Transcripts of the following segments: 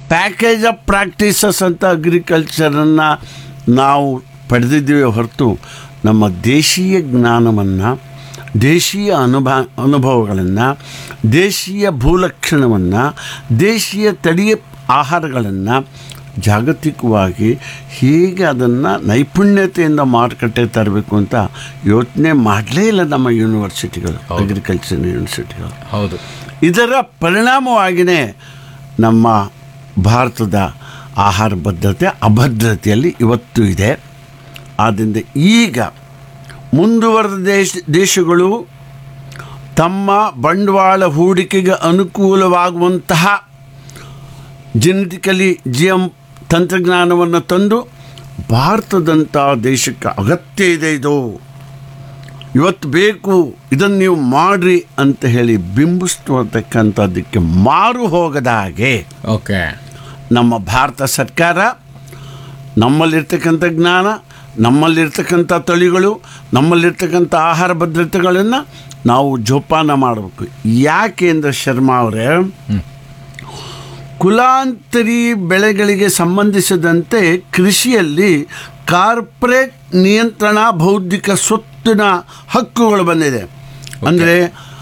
package of practices ಅಂತ ಅಗ್ರಿಕಲ್ಚರನ್ನು ನಾವು ಪಡೆದಿದ್ದೀವಿ ಹೊರತು ನಮ್ಮ ದೇಶೀಯ ಜ್ಞಾನವನ್ನು ದೇಶೀಯ ಅನುಭ ಅನುಭವಗಳನ್ನು ದೇಶೀಯ ಭೂಲಕ್ಷಣವನ್ನು ದೇಶೀಯ ತಳಿಯ ಆಹಾರಗಳನ್ನು ಜಾಗತಿಕವಾಗಿ ಹೇಗೆ ಅದನ್ನು ನೈಪುಣ್ಯತೆಯಿಂದ ಮಾರುಕಟ್ಟೆ ತರಬೇಕು ಅಂತ ಯೋಚನೆ ಮಾಡಲೇ ಇಲ್ಲ ನಮ್ಮ ಯೂನಿವರ್ಸಿಟಿಗಳು ಅಗ್ರಿಕಲ್ಚರ್ ಯೂನಿವರ್ಸಿಟಿಗಳು ಹೌದು ಇದರ ಪರಿಣಾಮವಾಗಿಯೇ ನಮ್ಮ ಭಾರತದ ಆಹಾರ ಭದ್ರತೆ ಅಭದ್ರತೆಯಲ್ಲಿ ಇವತ್ತು ಇದೆ ಆದ್ದರಿಂದ ಈಗ ಮುಂದುವರೆದ ದೇಶ ದೇಶಗಳು ತಮ್ಮ ಬಂಡವಾಳ ಹೂಡಿಕೆಗೆ ಅನುಕೂಲವಾಗುವಂತಹ ಜೆನೆಟಿಕಲಿ ಜಿ ಎಮ್ ತಂತ್ರಜ್ಞಾನವನ್ನು ತಂದು ಭಾರತದಂಥ ದೇಶಕ್ಕೆ ಅಗತ್ಯ ಇದೆ ಇದು ಇವತ್ತು ಬೇಕು ಇದನ್ನು ನೀವು ಮಾಡ್ರಿ ಅಂತ ಹೇಳಿ ಬಿಂಬಿಸ್ತಕ್ಕಂಥದ್ದಕ್ಕೆ ಮಾರು ಹೋಗದ ಹಾಗೆ ಓಕೆ ನಮ್ಮ ಭಾರತ ಸರ್ಕಾರ ನಮ್ಮಲ್ಲಿರ್ತಕ್ಕಂಥ ಜ್ಞಾನ ನಮ್ಮಲ್ಲಿರ್ತಕ್ಕಂಥ ತಳಿಗಳು ನಮ್ಮಲ್ಲಿರ್ತಕ್ಕಂಥ ಆಹಾರ ಭದ್ರತೆಗಳನ್ನು ನಾವು ಜೋಪಾನ ಮಾಡಬೇಕು ಯಾಕೆ ಅಂದರೆ ಶರ್ಮಾ ಅವರೇ ಕುಲಾಂತರಿ ಬೆಳೆಗಳಿಗೆ ಸಂಬಂಧಿಸಿದಂತೆ ಕೃಷಿಯಲ್ಲಿ ಕಾರ್ಪೊರೇಟ್ ನಿಯಂತ್ರಣ ಬೌದ್ಧಿಕ ಸ್ವತ್ತಿನ ಹಕ್ಕುಗಳು ಬಂದಿದೆ ಅಂದರೆ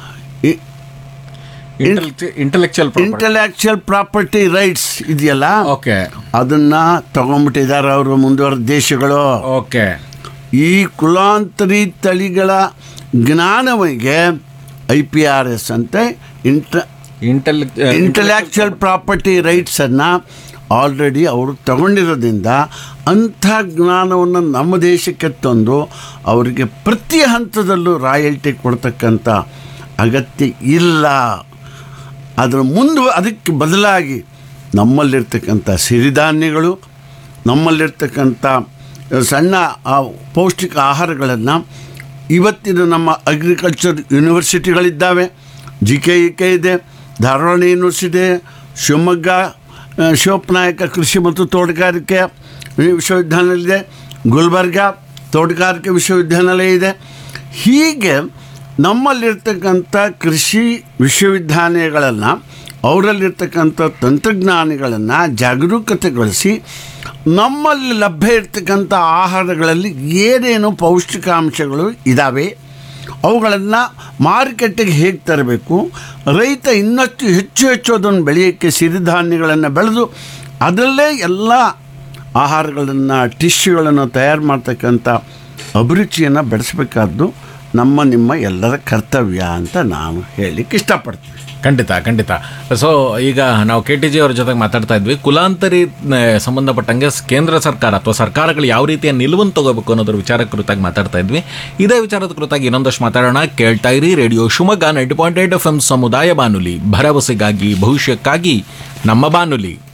ಇಂಟೆಲೆಕ್ಚುಯಲ್ ಇಂಟಲೆಕ್ಚುಯಲ್ ಪ್ರಾಪರ್ಟಿ ರೈಟ್ಸ್ ಇದೆಯಲ್ಲ ಓಕೆ ಅದನ್ನ ತಗೊಂಡ್ಬಿಟ್ಟಿದ್ದಾರೆ ಅವರು ಮುಂದುವರೆದ ದೇಶಗಳು ಓಕೆ ಈ ಕುಲಾಂತರಿ ತಳಿಗಳ ಜ್ಞಾನವಿಗೆ ಐ ಪಿ ಆರ್ ಎಸ್ ಅಂತ ಇಂಟ ಇಂಟೆಲೆಕ್ಟ್ ಇಂಟಲೆಕ್ಚುಯಲ್ ಪ್ರಾಪರ್ಟಿ ರೈಟ್ಸನ್ನು ಆಲ್ರೆಡಿ ಅವರು ತಗೊಂಡಿರೋದ್ರಿಂದ ಅಂಥ ಜ್ಞಾನವನ್ನು ನಮ್ಮ ದೇಶಕ್ಕೆ ತಂದು ಅವರಿಗೆ ಪ್ರತಿ ಹಂತದಲ್ಲೂ ರಾಯಲ್ಟಿ ಕೊಡ್ತಕ್ಕಂಥ ಅಗತ್ಯ ಇಲ್ಲ ಅದರ ಮುಂದೆ ಅದಕ್ಕೆ ಬದಲಾಗಿ ನಮ್ಮಲ್ಲಿರ್ತಕ್ಕಂಥ ಸಿರಿಧಾನ್ಯಗಳು ನಮ್ಮಲ್ಲಿರ್ತಕ್ಕಂಥ ಸಣ್ಣ ಆ ಪೌಷ್ಟಿಕ ಆಹಾರಗಳನ್ನು ಇವತ್ತಿನ ನಮ್ಮ ಅಗ್ರಿಕಲ್ಚರ್ ಯೂನಿವರ್ಸಿಟಿಗಳಿದ್ದಾವೆ ಜಿ ಕೆ ಇ ಕೆ ಇದೆ ಧಾರವಾಡ ಯೂನಿವರ್ಸಿಟಿ ಶಿವಮೊಗ್ಗ ಆ, ಶಿವಪ್ಪನಾಯಕ ಕೃಷಿ ಮತ್ತು ತೋಟಗಾರಿಕೆ ವಿಶ್ವವಿದ್ಯಾನಿಲಯ ಇದೆ ಗುಲ್ಬರ್ಗ ತೋಟಗಾರಿಕೆ ವಿಶ್ವವಿದ್ಯಾನಿಲಯ ಇದೆ ಹೀಗೆ ನಮ್ಮಲ್ಲಿರ್ತಕ್ಕಂಥ ಕೃಷಿ ವಿಶ್ವವಿದ್ಯಾಲಯಗಳನ್ನು ಅವರಲ್ಲಿರ್ತಕ್ಕಂಥ ತಂತ್ರಜ್ಞಾನಿಗಳನ್ನು ಜಾಗರೂಕತೆಗೊಳಿಸಿ ನಮ್ಮಲ್ಲಿ ಲಭ್ಯ ಇರ್ತಕ್ಕಂಥ ಆಹಾರಗಳಲ್ಲಿ ಏನೇನು ಪೌಷ್ಟಿಕಾಂಶಗಳು ಇದ್ದಾವೆ ಅವುಗಳನ್ನು ಮಾರುಕಟ್ಟೆಗೆ ಹೇಗೆ ತರಬೇಕು ರೈತ ಇನ್ನಷ್ಟು ಹೆಚ್ಚು ಹೆಚ್ಚು ಅದನ್ನು ಬೆಳೆಯೋಕ್ಕೆ ಸಿರಿಧಾನ್ಯಗಳನ್ನು ಬೆಳೆದು ಅದರಲ್ಲೇ ಎಲ್ಲ ಆಹಾರಗಳನ್ನು ಟಿಶ್ಯೂಗಳನ್ನು ತಯಾರು ಮಾಡ್ತಕ್ಕಂಥ ಅಭಿರುಚಿಯನ್ನು ಬೆಳೆಸಬೇಕಾದ್ದು ನಮ್ಮ ನಿಮ್ಮ ಎಲ್ಲರ ಕರ್ತವ್ಯ ಅಂತ ನಾನು ಹೇಳಲಿಕ್ಕೆ ಇಷ್ಟಪಡ್ತೀನಿ ಖಂಡಿತ ಖಂಡಿತ ಸೊ ಈಗ ನಾವು ಕೆ ಟಿ ಜಿ ಅವ್ರ ಜೊತೆಗೆ ಮಾತಾಡ್ತಾ ಇದ್ವಿ ಕುಲಾಂತರಿ ಆ, ಸಂಬಂಧಪಟ್ಟಂಗೆ ಸ್- ಕೇಂದ್ರ ಸರ್ಕಾರ ಅಥವಾ ಸರ್ಕಾರಗಳು ಯಾವ ರೀತಿಯ ನಿಲುವನ್ನು ತಗೋಬೇಕು ಅನ್ನೋದ್ರ ವಿಚಾರ ಕುರಿತಾಗಿ ಮಾತಾಡ್ತಾ ಇದ್ವಿ ಇದೇ ವಿಚಾರದ ಕುರಿತಾಗಿ ಇನ್ನೊಂದಷ್ಟು ಮಾತಾಡೋಣ ಕೇಳ್ತಾ ಇರಿ radio Shivamogga ninety point eight F M ಸಮುದಾಯ ಬಾನುಲಿ ಭರವಸೆಗಾಗಿ ಭವಿಷ್ಯಕ್ಕಾಗಿ ನಮ್ಮ ಬಾನುಲಿ